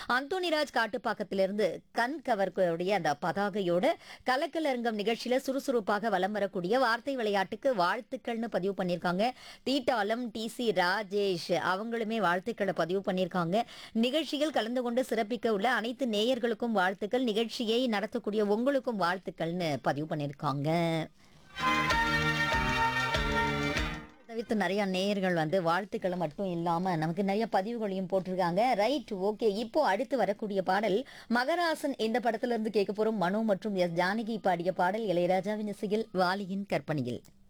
அந்தோனிராஜ் காட்டுப்பாக்கத்திலிருந்து கண் கவர்க்கூடிய அந்த பதாகையோட கலக்கலரங்கம் நிகழ்ச்சியில சுறுசுறுப்பாக வலம் வரக்கூடிய வார்த்தை விளையாட்டுக்கு வாழ்த்துக்கள்னு பதிவு பண்ணியிருக்காங்க தீட்டாலம் டி சி ராஜேஷ் அவங்களுமே வாழ்த்துக்களை பதிவு பண்ணியிருக்காங்க நிகழ்ச்சியில் கலந்து கொண்டு சிறப்பிக்க உள்ள அனைத்து நேயர்களுக்கும் வாழ்த்துக்கள் நிகழ்ச்சியை நடத்தக்கூடிய உங்களுக்கும் வாழ்த்துக்கள்னு பதிவு பண்ணியிருக்காங்க தவிர்த்து நிறைய நேயர்கள் வந்து வாழ்த்துக்களை மட்டும் இல்லாம நமக்கு நிறைய பதிவுகளையும் போட்டிருக்காங்க ரைட் ஓகே இப்போ அடுத்து வரக்கூடிய பாடல் மகராசன் இந்த படத்துல இருந்து கேட்க போறோம் மனு மற்றும் எஸ் ஜானகி பாடிய பாடல் இளையராஜாவின் இசையில் வாலியின் கற்பனையில்